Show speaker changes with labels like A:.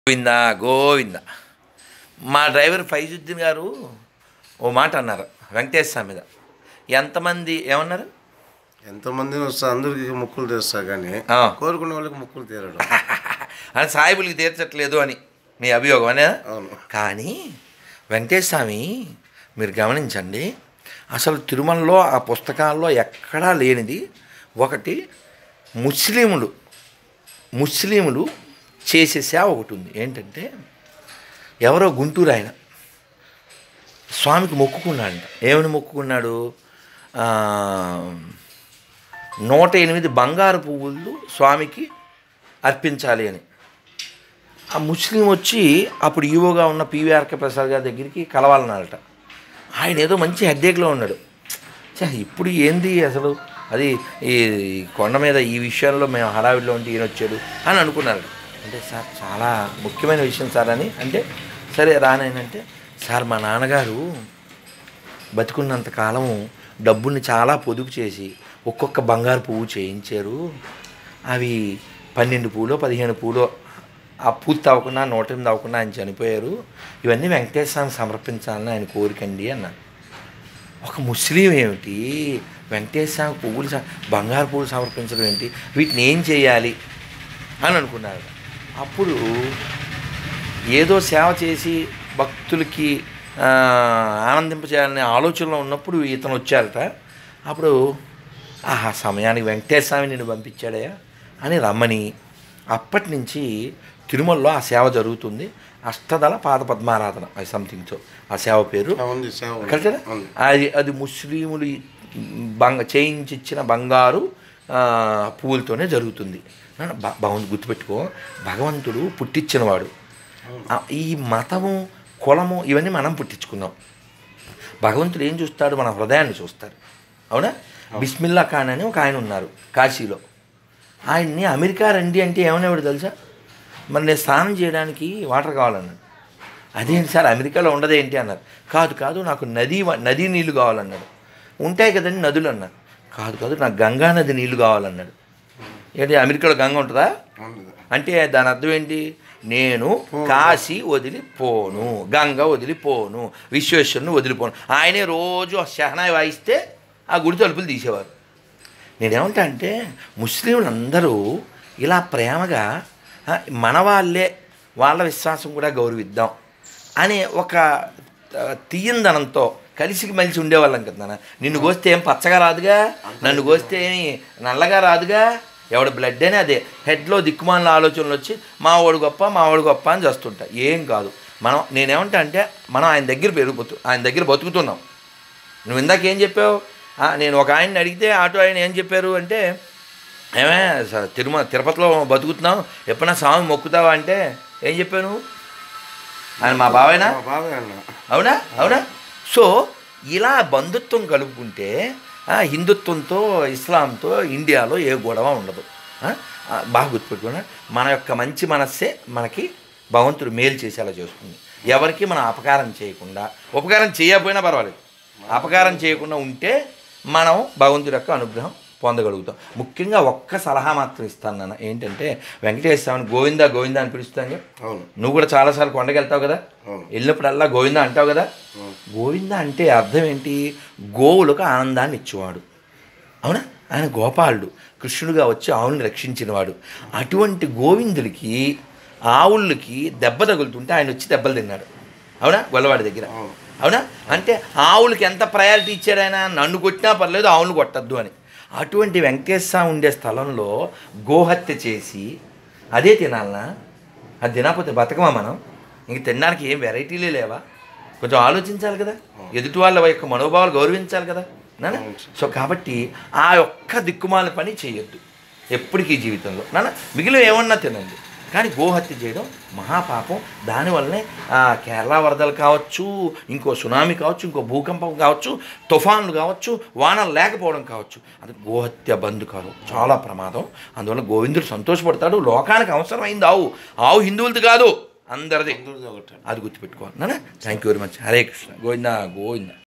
A: గోవిందా గోవింద మా డ్రైవర్ ఫైజుద్దీన్ గారు ఓ మాట అన్నారు వెంకటేశ్వర స్వామి మీద ఎంతమంది ఏమన్నారు
B: ఎంతమందిని వస్తా అందరికి ముక్కులు తెస్తా కానీ
A: ఆ.
B: కోరుకునే వాళ్ళకి ముక్కులు తీరడం
A: అని సాయిబులకి తీర్చట్లేదు అని మీ అభియోగం అనే
B: అవును
A: కానీ వెంకటేశ్వర స్వామి మీరు గమనించండి అసలు తిరుమలలో ఆ పుస్తకాల్లో ఎక్కడా లేనిది ఒకటి ముస్లింలు ముస్లింలు చేసే సేవ ఒకటి ఉంది ఏంటంటే ఎవరో గుంటూరు ఆయన స్వామికి మొక్కుకున్నాడంట ఏమని మొక్కుకున్నాడు ఆ, నూట ఎనిమిది బంగారు పువ్వులు స్వామికి అర్పించాలి అని ఆ ముస్లిం వచ్చి అప్పుడు ఈవోగా ఉన్న పివిఆర్కే ప్రసాద్ గారి దగ్గరికి కలవాలన్నాడట ఆయన ఏదో మంచి హెడ్ఏక్లో ఉన్నాడు ఛే, ఇప్పుడు ఏంది అసలు అది ఈ కొండ మీద ఈ విషయంలో మేము హడావిడిలో ఉంటే ఈయన వచ్చాడు అని అనుకున్నారు అంటే సార్ చాలా ముఖ్యమైన విషయం సార్ అని అంటే సరే రానంటే సార్ మా నాన్నగారు బతికున్నంత కాలము డబ్బుని చాలా పొదుపు చేసి ఒక్కొక్క బంగారు పువ్వు చేయించారు అవి పన్నెండు పూలో పదిహేను పూలో ఆ పూర్తి అవ్వకుండా నూట ఎనిమిది అవ్వకుండా ఆయన చనిపోయారు ఇవన్నీ వెంకటేశ్వరానికి సమర్పించాలని ఆయన కోరికండి అన్నాను ఒక ముస్లిం ఏమిటి వెంకటేశ్వర పువ్వులు స- బంగారు పువ్వులు సమర్పించడం ఏంటి వీటిని ఏం చేయాలి అని అనుకున్నారు అప్పుడు ఏదో సేవ చేసి భక్తులకి ఆ, ఆనందింపచేయాలనే ఆలోచనలో ఉన్నప్పుడు ఇతను వచ్చారట అప్పుడు ఆహా సమయానికి వెంకటేశ్వర స్వామి నిన్ను పంపించాడయా అని రమ్మని అప్పటి నుంచి తిరుమలలో ఆ సేవ జరుగుతుంది అష్టదళ పాద పద్మారాధన అది సంథింగ్తో ఆ సేవ పేరు
B: ఆ, ఉంది సేవ ఉంది.
A: కరెక్టేనా
B: ఉంది.
A: అది అది ముస్లిములు బంగ చేయించి ఇచ్చిన బంగారు ఆ, పువ్వులతోనే జరుగుతుంది బ- బాగుంది గుర్తుపెట్టుకో భగవంతుడు పుట్టించినవాడు ఆ, ఈ మతము కులము ఇవన్నీ మనం పుట్టించుకున్నాం భగవంతుడు ఏం చూస్తాడు మన హృదయాన్ని చూస్తాడు అవునా బిస్మిల్లా ఖాన్ అని ఒక ఆయన ఉన్నారు కాశీలో ఆయన్ని అమెరికా రండి అంటే ఏమనేవాడు తెలుసా మరి నేను స్నానం చేయడానికి వాటర్ కావాలన్నాడు అదేంటి సార్ అమెరికాలో ఉండదేంటి అన్నారు కాదు కాదు నాకు నది వ- నదీ నీళ్లు కావాలన్నాడు ఉంటాయి కదండి నదులు అన్నారు కాదు కాదు నాకు గంగా నది నీళ్లు కావాలన్నాడు ఏంటి అమెరికాలో గంగ ఉంటుందా
B: ఉంది.
A: అంటే దాని అర్థం ఏంటి నేను కాశీ వదిలిపోను గంగ వదిలిపోను విశ్వేశ్వరుని వదిలిపోను ఆయనే రోజు ఆ షహనాయి వాయిస్తే ఆ గుడి తలుపులు తీసేవారు నేనేమంటా అంటే ముస్లింలందరూ ఇలా ప్రేమగా ఆ, మన వాళ్ళే వాళ్ళ విశ్వాసం కూడా గౌరవిద్దాం అనే ఒక ఆ, తీయందనంతో కలిసికి మలిసి ఉండేవాళ్ళం కదా నాన్న. నిన్ను కోస్తే ఏం పచ్చగా రాదుగా నన్ను కోస్తే ఏమి నల్లగా రాదుగా ఎవడ బ్లడ్ అని అదే హెడ్లో దిక్కుమాల ఆలోచనలు వచ్చి మా వాడు గొప్ప మా వాడు గొప్ప అని చేస్తుంటా ఏం కాదు మనం నేనేమంటా అంటే మనం ఆయన దగ్గర పెరుగుతూ ఆయన దగ్గర బతుకుతున్నాం నువ్వు ఇందాక ఏం చెప్పావు ఆ, నేను ఒక ఆయన్ని అడిగితే ఆటో ఆయన ఏం చెప్పారు అంటే ఏమే స- తిరుమల తిరుపతిలో బతుకుతున్నాం ఎప్పుడైనా స్వామి మొక్కుతావా అంటే ఏం చెప్పాను ఆయన మా బావేనా
B: మా బాబాయ్ అన్న
A: అవునా అవునా సో ఇలా బంధుత్వం కలుపుకుంటే ఆ, హిందుత్వంతో ఇస్లాంతో ఇండియాలో ఏ గొడవ ఉండదు ఆ, ఆ, బాగా గుర్తుపెట్టుకున్నా మన యొక్క మంచి మనస్సే మనకి భగవంతుడు మేలు చేసేలా చేస్తుంది ఎవరికి మనం అపకారం చేయకుండా ఉపకారం చేయకపోయినా పర్వాలేదు అపకారం చేయకుండా ఉంటే మనం భగవంతుడి యొక్క అనుగ్రహం పొందగలుగుతాం ముఖ్యంగా ఒక్క సలహా మాత్రం ఇస్తాను నాన్న ఏంటంటే వెంకటేశ్వర స్వామిని గోవిందా గోవిందా అని పిలుస్తాను
B: అవును
A: నువ్వు కూడా చాలాసార్లు కొండకి వెళ్తావు కదా
B: అవును.
A: వెళ్ళినప్పుడల్లా గోవింద అంటావు కదా గోవింద అంటే అర్థం ఏంటి గోవులకు ఆనందాన్ని ఇచ్చేవాడు అవునా ఆయన గోపాలుడు కృష్ణుడుగా వచ్చి ఆవుల్ని రక్షించినవాడు అటువంటి గోవిందుడికి ఆవులకి దెబ్బ తగులుతుంటే ఆయన వచ్చి దెబ్బలు తిన్నాడు అవునా గొల్లవాడి దగ్గర
B: అవును.
A: అవునా అంటే ఆవులకి ఎంత ప్రయారిటీ ఇచ్చాడు ఆయన నన్ను కొట్టినా పర్లేదు ఆవులను కొట్టద్దు అని అటువంటి వెంకటేశ్వర ఉండే స్థలంలో గోహత్య చేసి అదే తినాలనా అది తినకపోతే బతకమా మనం ఇంక తినడానికి ఏం వెరైటీలే లేవా కొంచెం ఆలోచించాలి కదా ఎదుటి వాళ్ళ యొక్క మనోభావాలు గౌరవించాలి కదా నాన్న సో కాబట్టి ఆ ఒక్క దిక్కుమాల పని చేయొద్దు ఎప్పటికీ జీవితంలో నాన్న మిగిలిన ఏమన్నా తినండి కానీ గోహత్య చేయడం మహాపాపం దానివల్లనే ఆ, కేరళ వరదలు కావచ్చు ఇంకో సునామీ కావచ్చు ఇంకో భూకంపం కావచ్చు తుఫాన్లు కావచ్చు వానలు లేకపోవడం కావచ్చు అది గోహత్య బంద్ కాదు చాలా ప్రమాదం అందువల్ల గోవిందుడు సంతోషపడతాడు లోకానికి అవసరమైంది ఆవు ఆవు హిందువులది కాదు అందరిది
B: అందరిది ఒకటే
A: అది గుర్తుపెట్టుకోవాలి నాన్న thank you very much Hare Krishna Govinda Govinda